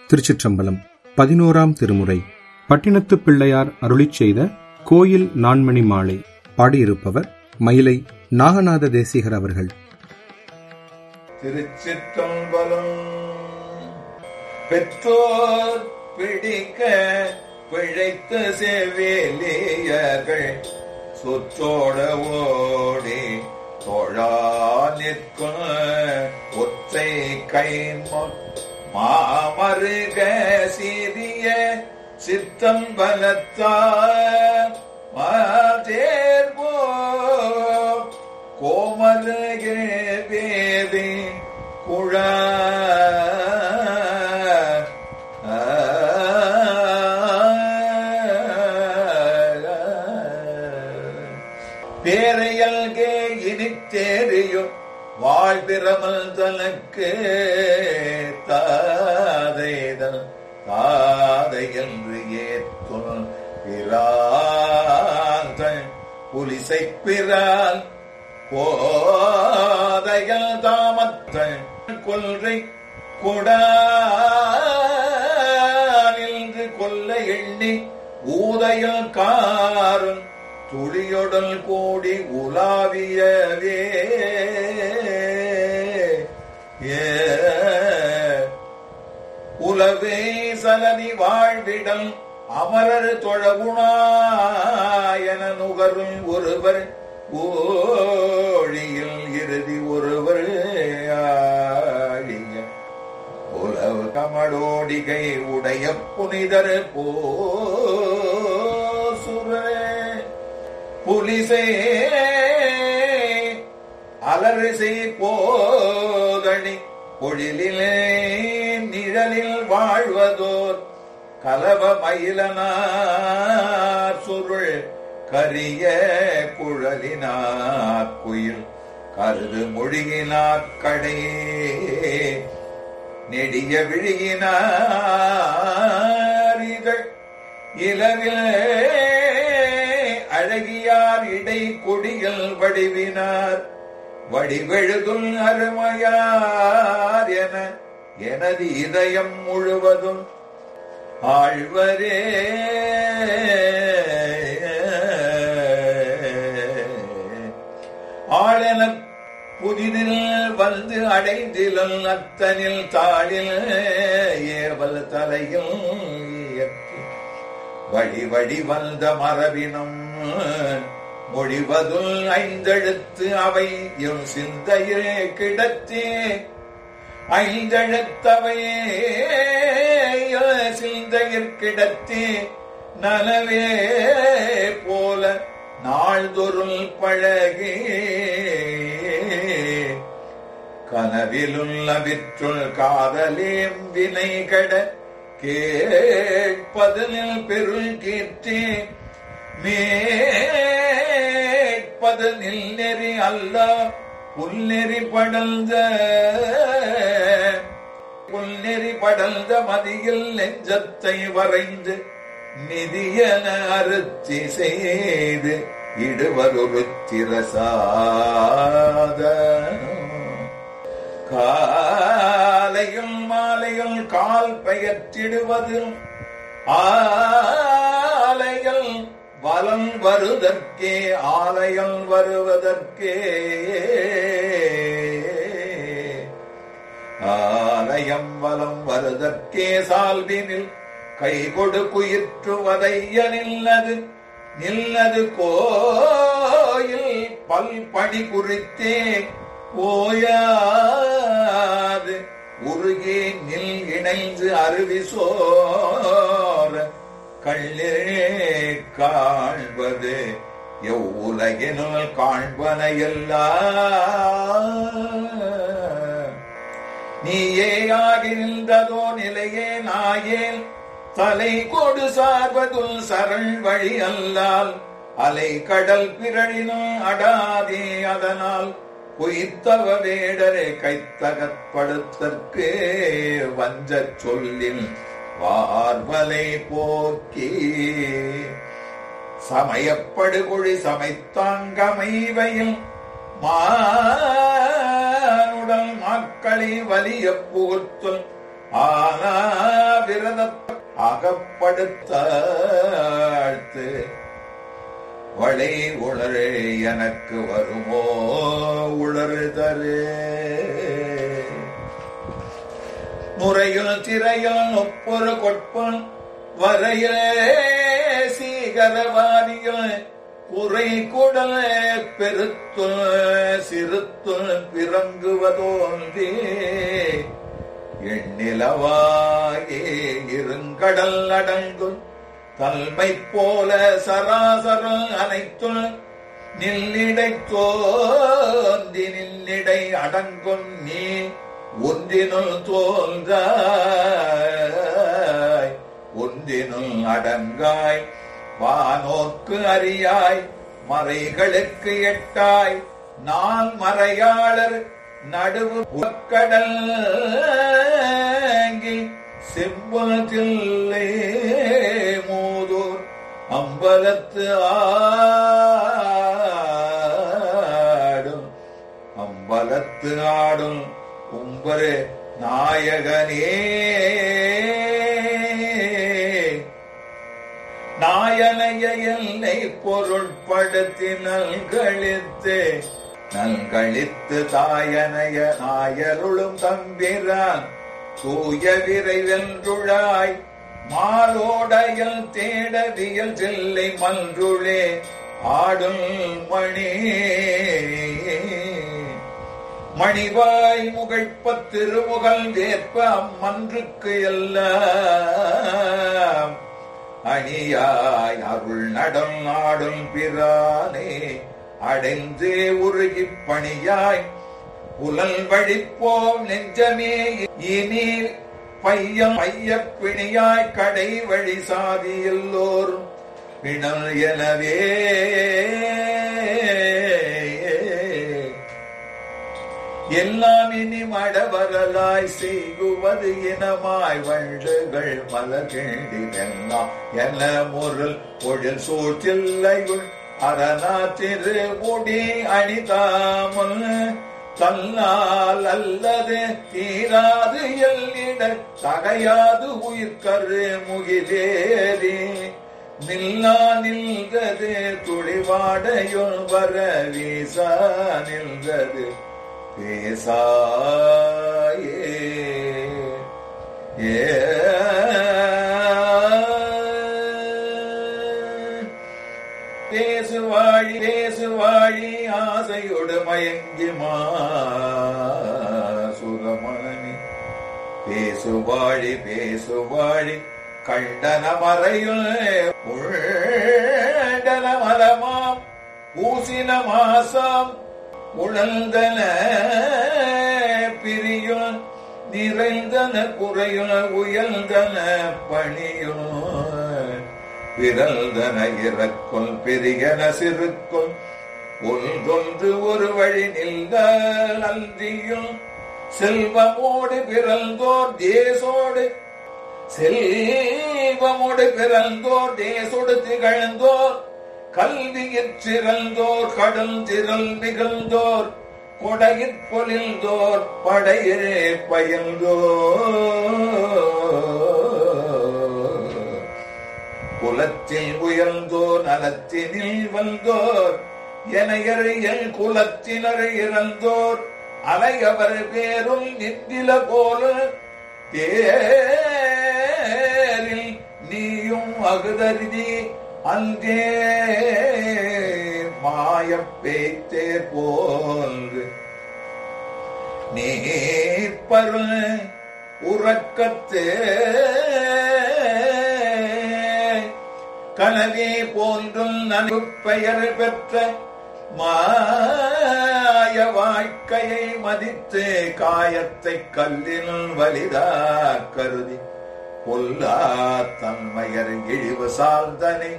திருச்சிற்றம்பலம் பதினோராம் திருமுறை பட்டினத்து பிள்ளையார் அருளிச் செய்த கோயில் நான்மணி மாலை பாடியிருப்பவர் மயிலை நாகநாத தேசிகர் அவர்கள் திருச்சிற்றம்பலம் பெற்றோர் பிடிக்க பிழைத்த செவிலியர்கள் சுற்றோட ஓடி தொழா நிற்கும் ஒற்றை கை மாமருக சிறிய சித்தம்பலத்தார் மாதேர்வோ கோமருகே வேதி குழ பேரையல்கே இனித்தேரியும் வாழ்பிரமல் தனக்கு தாதைதல் தாதை என்று ஏத்தும் பிராந்தன் புலிசை பிறால் போதையல் தாமத்தன் கொல்றை கொடானின்று கொல்ல எண்ணி ஊதையல் காரும் துளியொடல் கோடி உலாவியவே ஏ உலவே சலனி வாழ்விடல் அமரர் தொழகுணாயன நுகரும் ஒருவர் ஓழியில் இறுதி ஒருவர் ஆழிய உலவு கமடோடிகை உடைய புனிதர் போசுரே புலிசே அலரிசை போதணி பொழிலிலே நிழலில் வாழ்வதோர் கலவ மயிலனார் சுருள் கரிய குழலினார் குயில் கருது மொழியினார் கடையே நெடிய விழியினார் இதழ் இளவில் அழகியார் இடை கொடிகள் வடிவினார் வடிவெழுதுல் அருமையார் என எனது இதயம் முழுவதும் ஆழ்வரே ஆளென புதிதில் வந்து அடைந்திலல் அத்தனில் தாளில் ஏவல் தலையில் இயற்றி வழி வழி வந்த மரபினம் மொழிவதுல் ஐந்தெழுத்து அவை என் சிந்தையிலே கிடத்தே ஐந்தெழுத்தவையே சிந்தையில் கிடத்தே நலவே போல நாள்தொருள் பழகி கனவிலுள்ள விற்றுள் காதலேம் வினை கட கேட்பதில் பெருள் கீர்த்தே மேற்பது நெறி அல்ல புல்நெறி படல்ந்த புல்நெறி படல்ந்த மதியில் நெஞ்சத்தை வரைந்து நிதியன அறுத்தி செய்து இடுவரொரு திரசாத காலையும் மாலையும் கால் பெயர்த்திடுவதில் ஆலைகள் வலம் வருதற்கே ஆலயம் வருவதற்கே ஆலயம் வலம் வருதற்கே சால்வினில் கை கொடு குயிற்றுவதைய நில்லது நில்லது கோயில் பல் பணி குறித்தே ஓயாது உருகே நில் இணைந்து அருவி சோர கள்ளே காண்பது எவ்வுலகினுள் காண்பன எல்லாம் நீயே ஆகி நின்றதோ நிலையே நாயேல் தலை கொடு சார்வதுல் சரண் வழி அல்லால் அலை கடல் பிறழினும் அடாதே அதனால் பொய்த்தவ வேடரை கைத்தகப்படுத்தற்கு வஞ்ச சொல்லில் வார்வலை போக்கி சமயப்படுகொழி சமைத்தாங்கமைவையில் மானுடல் மக்களை வலிய போற்றும் ஆனா அகப்படுத்தாழ்த்து வளை உளறு எனக்கு வருமோ உளறு தரு முறையில் திரையில் ஒப்பொரு கொட்பன் வரையில் சீகரவாதியில் குறை குடல் பெருத்துள் சிறுத்துள் பிறங்குவதோன்றி எண்ணிலவாயே இருங்கடல் அடங்கும் தல்மை போல சராசரம் அனைத்துள் நில்லிடை தோன்றி நின்னிடை அடங்கும் நீ ஒன்றினுள் தோன்றாய் ஒன்றினுள் அடங்காய் வானோர்க்கு அறியாய் மறைகளுக்கு எட்டாய் நான் மறையாளர் நடுவு புக்கடல் செம்பத்தில்லை மூதூர் அம்பலத்து ஆடும் அம்பலத்து ஆடும் கும்பரு நாயகனே நாயனைய எல்லை பொருட்படுத்தி நல்களித்து நல்களித்து தாயனைய நாயருளும் தம்பிரான் தூய விரைவென்றுழாய் மாலோடையல் தேடவியல் செல்லை மன்றுளே ஆடும் மணி மணிவாய் முகழ்ப்பத் திருமுகல் வேற்ப அம்மன்றுக்கு எல்லாம் அணியாய் அருள் நடம் நாடும் பிரானே அடைந்து உருகிப் பணியாய் புலல் வழிப்போம் நெஞ்சமே இனி பையம் ஐய பிணியாய் கடை வழி சாதி எல்லோரும் பிணல் எனவே எல்லாம் இனி மடவரலாய் செய்குவது இனமாய் வண்டுகள் மலர்கேண்டி வெல்லாம் என முருள் பொழில் சூழ்ச்சில்லையுள் அரணா திருமுடி அணிதாமல் தன்னால் அல்லது தீராது எல்லிட தகையாது உயிர்கரு முகிலேறி நில்லா நில்கது துளிவாடையுள் வர வீசா நில்கது பேசாயே ஏ பேசுவாழி பேசுவாழி ஆசையோடு மயங்கி சுரமணி பேசுவாழி பேசுவாழி கண்டன மறையுள் உண்டன மலமாம் பூசின மாசம் உழந்தன பிரியுள் நிறைந்தன குறையுள் உயர்ந்தன பணியுள் பிறந்தன இறக்குள் பெரியன சிறுக்குள் ஒன்றொன்று ஒரு வழி நில்தல் அன்றியும் செல்வமோடு பிறந்தோர் தேசோடு செல்வமோடு பிறந்தோர் தேசோடு திகழ்ந்தோர் கல்வியிற் சிறந்தோர் கடல் திரள் நிகழ்ந்தோர் கொடையிற் பொலிந்தோர் படையே பயந்தோர் குலத்தில் உயர்ந்தோர் நலத்தினில் வந்தோர் எனையறியல் குலத்தினர் இறந்தோர் அலையவர் பேரும் நித்தில போல தேரில் நீயும் அகுதறிதி அங்கே மாயப் பேய்த்தே போன்று நீப்பருள் உறக்கத்தே கனவே போன்றும் நன்கு பெயர் பெற்ற மாய வாழ்க்கையை மதித்து காயத்தை கல்லினுள் வலிதா கருதி பொல்லா தன்மையர் இழிவு சார்ந்தனை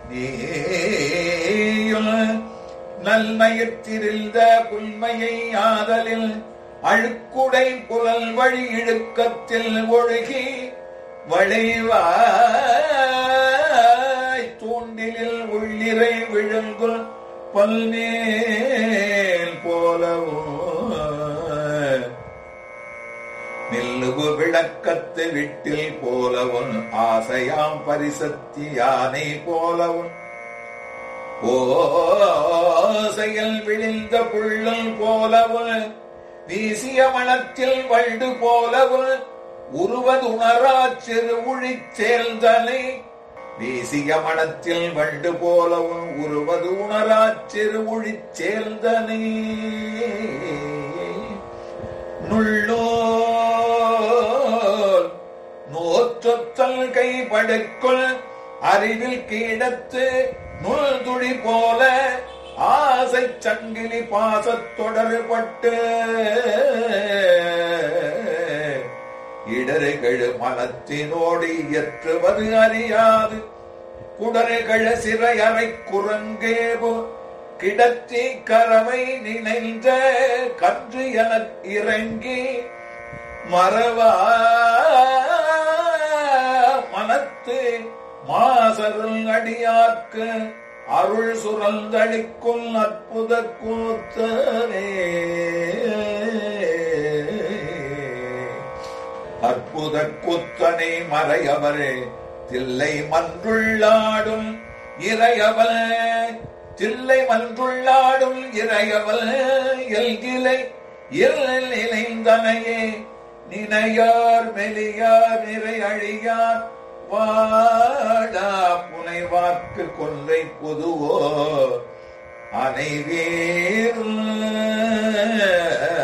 நீயும் நன்மையத்திருந்த புல்மையை ஆதலில் அழுக்குடை புலல் வழி இழுக்கத்தில் ஒழுகி வளைவாய் தூண்டிலில் உள்ளிரை விழுங்குல் பல்மேல் போலவும் நில்லு உருவு விளக்கத்து விட்டில் போலவும் ஆசையாம் பரிசத்தி யானை போலவும் ஓசையில் விழிந்த புள்ளல் போலவும் வீசிய மனத்தில் வண்டு போலவும் உருவதுணராச் சிறு உழிச் சேர்ந்தனை வீசிய மனத்தில் வண்டு போலவும் உருவது உணராச் சிறு உழிச் சேர்ந்தனை நுள்ளோர் நோற்றொத்தல் கை படுக்குள் அறிவில் கீழத்து நுள் துளி போல ஆசை சங்கிலி பாசத் தொடர்பட்டு இடறுகள் மனத்தினோடு இயற்றுவது அறியாது குடறுகள் சிறையறை குரங்கேபோ கிடத்தி கரவை நினைந்த கன்று என இறங்கி மறவா மனத்து மாசருள் அடியார்க்கு அருள் சுரந்தளிக்கும் அற்புத கூத்தனே அற்புத கூத்தனை மறையவரே தில்லை மன்றுள்ளாடும் இறையவள் தில்லை மன்றுள்ளாடும் இறையவள் எல்கிலை இல் நினைந்தனையே நினையார் மெலியார் நிறை அழியார் வாடா புனைவார்க்கு கொன்றை பொதுவோ அனைவேரும்